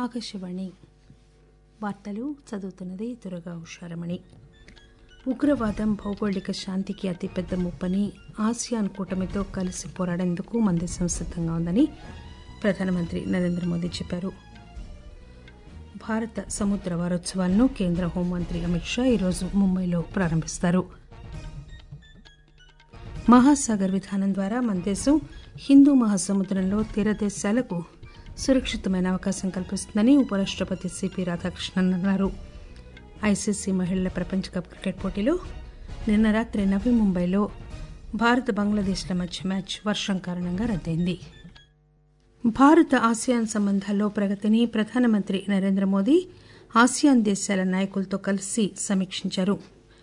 ఆకాశవాణి వార్తలు చదువుతున్నది దురగా ఉషారమణి ఉగ్రవాదం భౌగోళిక శాంతికి అతిపెద్ద ముప్పని ఆసియాన్ కూటమితో కలిసి పోరాడేందుకు మన దేశం సిద్దంగా ఉందని ప్రధానమంత్రి నరేంద్ర మోదీ చెప్పారు భారత సముద్ర వారోత్సవాలను కేంద్ర హోంమంత్రి అమిత్ షా ఈరోజు ముంబైలో ప్రారంభిస్తారు మహాసాగర్ విధానం ద్వారా మన దేశం హిందూ మహాసముద్రంలో తీర దేశాలకు సురక్షితమైన అవకాశం కల్పిస్తుందని ఉపరాష్టపతి సిపి రాధాకృష్ణన్ అన్నారు ఐసీసీ మహిళల ప్రపంచ కప్ క్రికెట్ పోటీలో నిన్న రాత్రి నవీ ముంబైలో భారత్ బంగ్లాదేశ్ల మధ్య మ్యాచ్ వర్షం కారణంగా రద్దయింది భారత ఆసియాన్ సంబంధాల్లో ప్రగతిని ప్రధానమంత్రి నరేంద్ర మోదీ ఆసియాన్ దేశాల నాయకులతో కలిసి సమీక్షించారు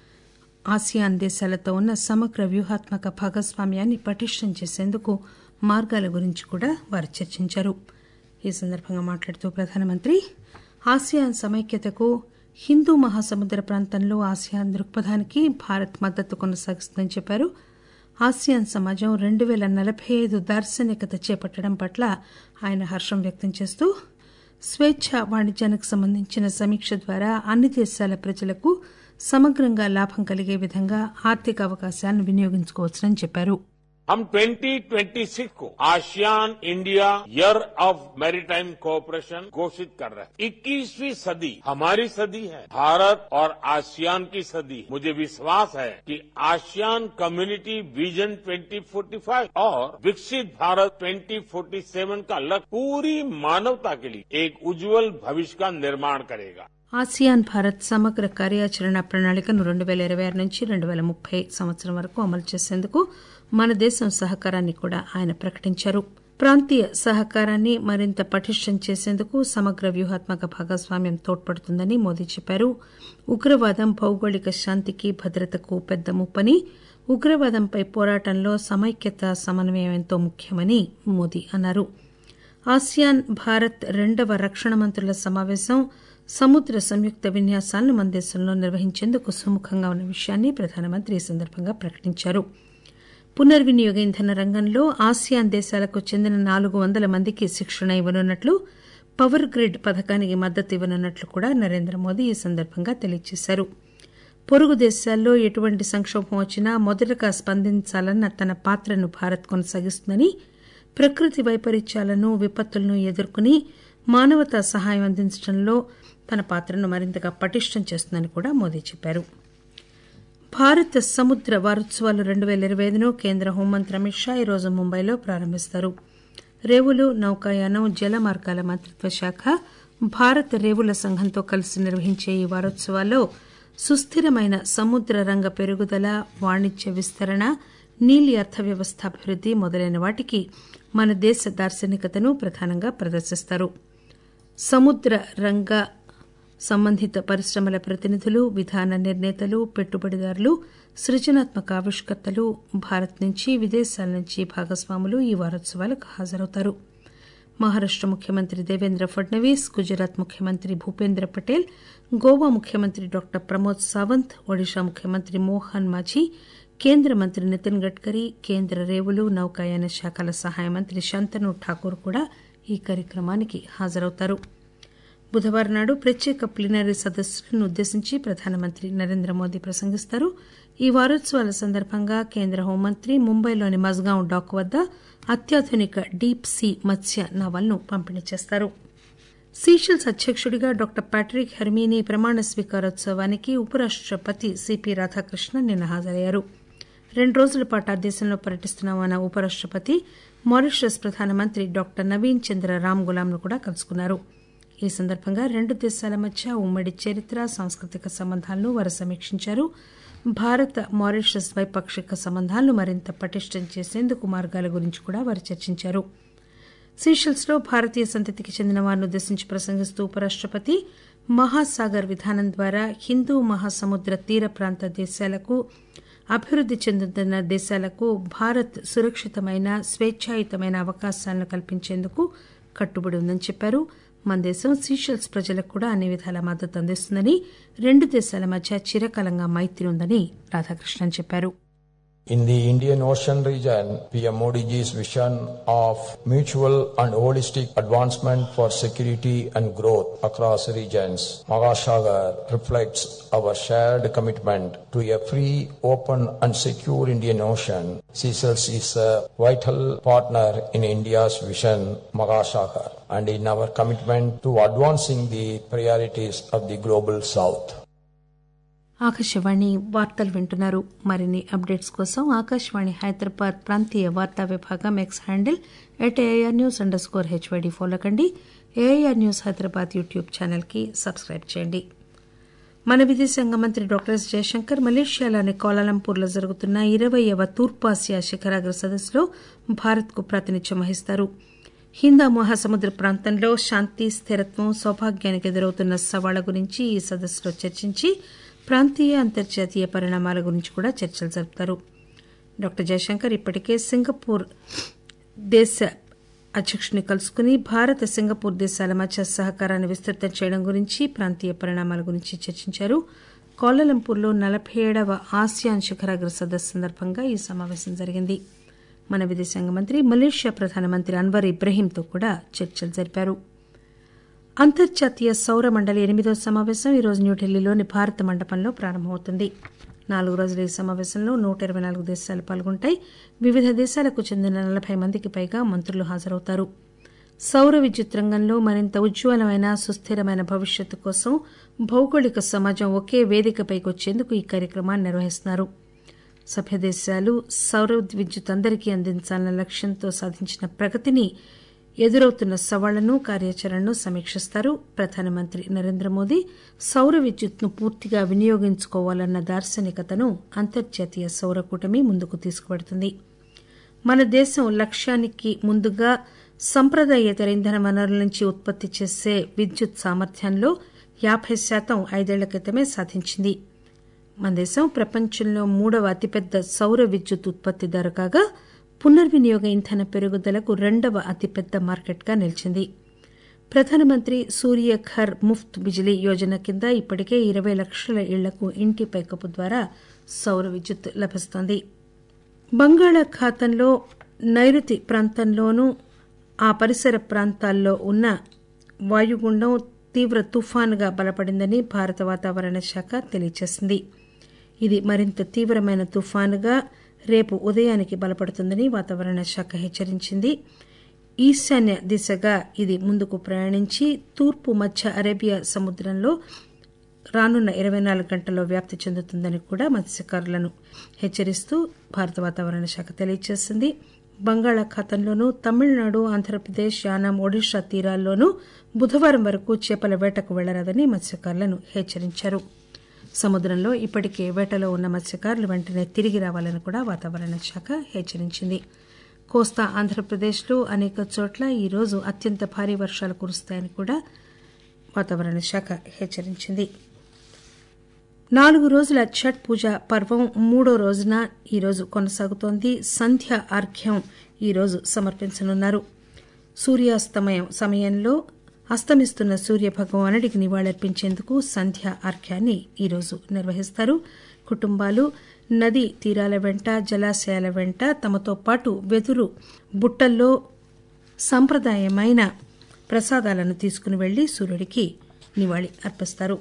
ఆసియాన్ దేశాలతో ఉన్న సమగ్ర వ్యూహాత్మక భాగస్వామ్యాన్ని పటిష్టం చేసేందుకు మార్గాల గురించి కూడా వారు చర్చించారు ఈ సందర్భంగా మాట్లాడుతూ ప్రధానమంత్రి ఆసియాన్ సమైక్యతకు హిందూ మహాసముద్ర ప్రాంతంలో ఆసియాన్ దృక్పథానికి భారత్ మద్దతు కొనసాగిస్తుందని చెప్పారు ఆసియాన్ సమాజం రెండు పేల నలభై ఐదు దార్శనికత చేపట్టడం పట్ల ఆయన హర్షం వ్యక్తం చేస్తూ స్వేచ్ఛ వాణిజ్యానికి సంబంధించిన సమీక్ష ద్వారా అన్ని దేశాల ప్రజలకు సమగ్రంగా లాభం కలిగే విధంగా ఆర్థిక అవకాశాలను వినియోగించుకోవచ్చని చెప్పారు हम 2026 को ASEAN India year of maritime cooperation घोषित कर रहे हैं 21वीं सदी हमारी सदी है भारत और आसियान की सदी है मुझे विश्वास है कि आसियान कम्युनिटी विजन 2045 और विकसित भारत 2047 का लक्ष्य पूरी मानवता के लिए एक उज्जवल भविष्य का निर्माण करेगा ఆసియాన్ భారత్ సమగ్ర కార్యాచరణ ప్రణాళికను రెండు పేల ఇరవై ఆరు నుంచి రెండు పేల ముప్పై సంవత్సరం వరకు అమలు చేసేందుకు మన దేశం సహకారాన్ని కూడా ఆయన ప్రకటించారు ప్రాంతీయ సహకారాన్ని మరింత పటిష్టం చేసేందుకు సమగ్ర వ్యూహాత్మక భాగస్వామ్యం తోడ్పడుతుందని మోదీ చెప్పారు ఉగ్రవాదం భౌగోళిక శాంతికి భద్రతకు పెద్ద ముప్పని ఉగ్రవాదంపై పోరాటంలో సమైక్యత సమన్వయం ఎంతో ముఖ్యమని మోదీ అన్నారు ఆసియాన్ భారత్ రెండవ రక్షణ మంత్రుల సమావేశం సముద్ర సంయుక్త విన్యాసాలను మన దేశంలో నిర్వహించేందుకు సుముఖంగా ఉన్న విషయాన్ని ప్రధానమంత్రి ఈ సందర్భంగా ప్రకటించారు పునర్వినియోగ ఇంధన రంగంలో ఆసియాన్ దేశాలకు చెందిన నాలుగు వందల మందికి శిక్షణ ఇవ్వనున్నట్లు పవర్ గ్రిడ్ పథకానికి మద్దతు ఇవ్వనున్నట్లు కూడా నరేంద్ర మోదీ ఈ సందర్భంగా తెలియజేశారు పొరుగు దేశాల్లో ఎటువంటి సంక్షోభం వచ్చినా మొదటగా స్పందించాలన్న తన పాత్రను భారత్ కొనసాగిస్తుందని ప్రకృతి వైపరీత్యాలను విపత్తులను ఎదుర్కొని మానవతా సహాయం అందించడంలో తన పాత్రను మరింతగా పటిష్టం చేస్తుందని కూడా మోదీ చెప్పారు భారత సముద్ర వారోత్సవాలు రెండు పేల ఇరవై ఐదును కేంద్ర హోంమంత్రి అమిత్ షా ఈరోజు ముంబైలో ప్రారంభిస్తారు రేవులు నౌకాయానం జల మార్గాల మంత్రిత్వ శాఖ భారత రేవుల సంఘంతో కలిసి నిర్వహించే ఈ వారోత్సవాల్లో సుస్థిరమైన సముద్ర రంగ పెరుగుదల వాణిజ్య విస్తరణ నీలి అర్థవ్యవస్థ అభివృద్ది మొదలైన వాటికి మన దేశ దార్శనికతను ప్రధానంగా ప్రదర్శిస్తారు సముద్ర రంగ సంబంధిత పరిశ్రమల ప్రతినిధులు విధాన నిర్ణేతలు పెట్టుబడిదారులు సృజనాత్మక ఆవిష్కర్తలు భారత్ నుంచి విదేశాల నుంచి భాగస్వాములు ఈ వారోత్సవాలకు హాజరవుతారు మహారాష్ట ముఖ్యమంత్రి దేవేంద్ర ఫడ్నవీస్ గుజరాత్ ముఖ్యమంత్రి భూపేంద్ర పటేల్ గోవా ముఖ్యమంత్రి డాక్టర్ ప్రమోద్ సావంత్ ఒడిషా ముఖ్యమంత్రి మోహన్ మాఝీ కేంద్ర మంత్రి నితిన్ గడ్కరీ కేంద్ర రేవులు నౌకాయాన శాఖల సహాయ మంత్రి శాంతను ఠాకూర్ కూడా ఈ కార్యక్రమానికి హాజరవుతారు బుధవారం నాడు ప్రత్యేక ప్లీనరీ సదస్సులను ఉద్దేశించి ప్రధానమంత్రి నరేంద్ర మోదీ ప్రసంగిస్తారు ఈ వారోత్సవాల సందర్భంగా కేంద్ర హోంమంత్రి ముంబైలోని మజ్గావ్ డాక్ వద్ద అత్యాధునిక డీప్ సీ మత్స్య నావలను పంపిణీ చేస్తారు సీషెల్స్ అధ్యకుడిగా డాక్టర్ ప్యాట్రిక్ హెర్మీని ప్రమాణ స్వీకారోత్సవానికి ఉపరాష్టపతి సిపి రాధాకృష్ణన్ నిన్న హాజరయ్యారు రెండు రోజుల పాటు ఆ దేశంలో పర్యటిస్తున్న ఉపరాష్టపతి మారిషస్ ప్రధానమంత్రి డాక్టర్ నవీన్ చంద్ర రామ్ గులాంను కూడా కలుసుకున్నారు ఈ సందర్భంగా రెండు దేశాల మధ్య ఉమ్మడి చరిత్ర సాంస్కృతిక సంబంధాలను వారు సమీక్షించారు భారత మారిషస్ ద్వైపాక్షిక సంబంధాలను మరింత పటిష్టం చేసేందుకు మార్గాల గురించి కూడా వారు చర్చించారు సీషెల్స్ లో భారతీయ సంతతికి చెందిన వారిని ఉద్దేశించి ప్రసంగిస్తూ ఉపరాష్టపతి మహాసాగర్ విధానం ద్వారా హిందూ మహాసముద్ర తీర ప్రాంత దేశాలకు అభివృద్ది చెందుతున్న దేశాలకు భారత్ సురక్షితమైన స్వేచ్ఛాయుతమైన అవకాశాలను కల్పించేందుకు కట్టుబడి ఉందని చెప్పారు మన దేశం సీషెల్స్ ప్రజలకు కూడా అన్ని విధాల మద్దతు అందిస్తుందని రెండు దేశాల మధ్య చిరకాలంగా మైత్రి ఉందని రాధాకృష్ణన్ చెప్పారు In the Indian Ocean region, PM Modi ji's vision of mutual and holistic advancement for security and growth across regions, Magashagar reflects our shared commitment to a free, open and secure Indian Ocean. Seychelles is a vital partner in India's vision, Magashagar, and in our commitment to advancing the priorities of the global south. Akashvani వార్తలు వింటున్నారు మరిన్ని updates కోసం ఆకాశవాణి హైదరాబాద్ ప్రాంతీయ వార్తా విభాగం X handle at AIR news under score HYD follow కండి AIR news Hyderabad YouTube channel కి subscribe చేయండి మన విదేశాంగ మంత్రి డాక్టర్ ఎస్ జయశంకర్ మలేషియాలోని కోలాలంపూర్లో జరుగుతున్న ఇరవయవ తూర్పాసియా శిఖరాగ్ర సదస్సులో భారత్కు ప్రాతినిధ్యం వహిస్తారు హిందూ మహాసముద్ర ప్రాంతంలో శాంతి స్థిరత్వం సౌభాగ్యానికి ఎదురవుతున్న సవాళ్ల గురించి ఈ సదస్సులో చర్చించి ప్రాంతీయ అంతర్జాతీయ పరిణామాల గురించి కూడా చర్చలు జరుపుతారు డాక్టర్ జయశంకర్ ఇప్పటికే సింగపూర్ దేశ అధ్యక్షుని కలుసుకుని భారత్ సింగపూర్ దేశాల మధ్య సహకారాన్ని విస్తృతం చేయడం గురించి ప్రాంతీయ పరిణామాల గురించి చర్చించారు కోలాలంపూర్లో నలభై ఏడవ ఆసియాన్ శిఖరాగ్ర సదస్సు సందర్భంగా ఈ సమావేశం జరిగింది మన విదేశాంగ మంత్రి మలేషియా ప్రధానమంత్రి అన్వర్ ఇబ్రహీంతో కూడా చర్చలు జరిపారు అంతర్జాతీయ సౌర మండలి ఎనిమిదో సమావేశం ఈరోజు న్యూఢిల్లీలోని భారత మండపంలో ప్రారంభమవుతుంది నాలుగు రోజుల ఈ సమావేశంలో నూట ఇరవై నాలుగు దేశాలు పాల్గొంటాయి వివిధ దేశాలకు చెందిన నలభై మందికి పైగా మంత్రులు హాజరవుతారు సౌర విద్యుత్ రంగంలో మరింత ఉజ్వలమైన సుస్థిరమైన భవిష్యత్తు కోసం భౌగోళిక సమాజం ఒకే వేదికపైకి వచ్చేందుకు ఈ కార్యక్రమాన్ని నిర్వహిస్తున్నారు సభ్య దేశాలు సౌర విద్యుత్ అందరికీ అందించాలన్న లక్ష్యంతో సాధించిన ప్రగతిని ఎదురవుతున్న సవాళ్లను కార్యాచరణను సమీక్షిస్తారు ప్రధానమంత్రి నరేంద్ర మోదీ సౌర విద్యుత్ను పూర్తిగా వినియోగించుకోవాలన్న దార్శనికతను అంతర్జాతీయ సౌర కూటమి ముందుకు తీసుకువెడుతుంది మన దేశం లక్ష్యానికి ముందుగా సంప్రదాయేతర ఇంధన వనరుల నుంచి ఉత్పత్తి చేసే విద్యుత్ సామర్థ్యంలో యాబై శాతం ఐదేళ్ల క్రితమే సాధించింది మన దేశం ప్రపంచంలో మూడవ అతిపెద్ద సౌర విద్యుత్ ఉత్పత్తిదారు కాగా పునర్వినియోగ ఇంధన పెరుగుదలకు రెండవ అతిపెద్ద మార్కెట్గా నిలిచింది ప్రధానమంత్రి సూర్య ఘర్ ముఫ్త్ బిజిలీ యోజన కింద ఇప్పటికే ఇరవై లక్షల ఇళ్లకు ఇంటి పైకప్పు ద్వారా సౌర విద్యుత్ లభిస్తోంది బంగాళాఖాతంలో నైరుతి ప్రాంతంలోనూ ఆ పరిసర ప్రాంతాల్లో ఉన్న వాయుగుండం తీవ్ర తుఫానుగా బలపడిందని భారత వాతావరణ శాఖ తెలియజేసింది ఇది మరింత తీవ్రమైన తుఫానుగా రేపు ఉదయానికి బలపడుతుందని వాతావరణ శాఖ హెచ్చరించింది ఈశాన్య దిశగా ఇది ముందుకు ప్రయాణించి తూర్పు మధ్య అరేబియా సముద్రంలో రానున్న ఇరవై నాలుగు గంటల్లో వ్యాప్తి చెందుతుందని కూడా మత్స్యకారులను హెచ్చరిస్తూ భారత వాతావరణ శాఖ తెలియజేసింది బంగాళాఖాతంలోనూ తమిళనాడు ఆంధ్రప్రదేశ్ యానాం ఒడిషా తీరాల్లోనూ బుధవారం వరకు చేపల వేటకు వెళ్లరాదని మత్స్యకారులను హెచ్చరించారు సముద్రంలో ఇప్పటికే వేటలో ఉన్న మత్స్యకారులు వెంటనే తిరిగి రావాలని కూడా వాతావరణ శాఖ హెచ్చరించింది కోస్తా ఆంధ్రప్రదేశ్లో అనేక చోట్ల ఈరోజు అత్యంత భారీ వర్షాలు కురుస్తాయని కూడా వాతావరణ శాఖ హెచ్చరించింది నాలుగు రోజుల ఛట్ పూజ పర్వం మూడో రోజున ఈరోజు కొనసాగుతోంది సంధ్య అర్ఘ్యం ఈరోజు సమర్పించనున్నారు సూర్యాస్తమయం సమయంలో అస్తమిస్తున్న సూర్య భగవానుడికి నివాళులర్పించేందుకు సంధ్య అర్ఘ్యాన్ని ఈరోజు నిర్వహిస్తారు కుటుంబాలు నదీ తీరాల వెంట జలాశయాల వెంట తమతో పాటు వెదురు బుట్టల్లో సంప్రదాయమైన ప్రసాదాలను తీసుకుని వెళ్లి సూర్యుడికి నివాళి అర్పిస్తారు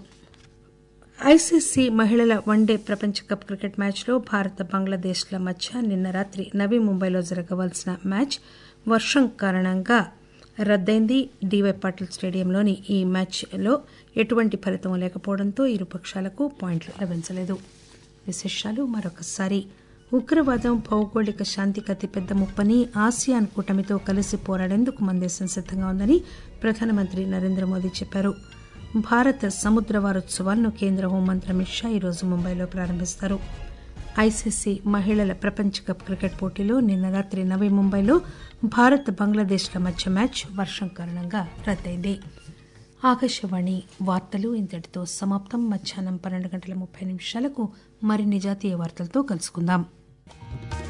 ఐసీసీ మహిళల వన్డే ప్రపంచ కప్ క్రికెట్ మ్యాచ్లో భారత్ బంగ్లాదేశ్ల మధ్య నిన్న రాత్రి నవీ ముంబైలో జరగవలసిన మ్యాచ్ వర్షం కారణంగా రద్దయింది డీవై పాటిల్ స్టేడియంలోని ఈ మ్యాచ్లో ఎటువంటి ఫలితం లేకపోవడంతో ఇరు పక్షాలకు పాయింట్లు లభించలేదు విశేషాలు మరొకసారి ఉగ్రవాదం భౌగోళిక శాంతికి అతిపెద్ద ముప్పని ఆసియాన్ కూటమితో కలిసి పోరాడేందుకు మన దేశం సిద్దంగా ఉందని ప్రధానమంత్రి నరేంద్ర మోదీ చెప్పారు భారత సముద్ర వారోత్సవాలను కేంద్ర హోంమంత్రి అమిత్ షా ఈరోజు ముంబైలో ప్రారంభిస్తారు ఐసీసీ మహిళల ప్రపంచ కప్ క్రికెట్ పోటీలో నిన్న రాత్రి నవీ ముంబైలో భారత్ బంగ్లాదేశ్ల మధ్య మ్యాచ్ వర్షం కారణంగా రద్దయింది ఆకాశవాణి వార్తలు ఇంతటితో సమాప్తం మధ్యాహ్నం పన్నెండు గంటల ముప్పై నిమిషాలకు మరిన్ని జాతీయ వార్తలతో కలుసుకుందాం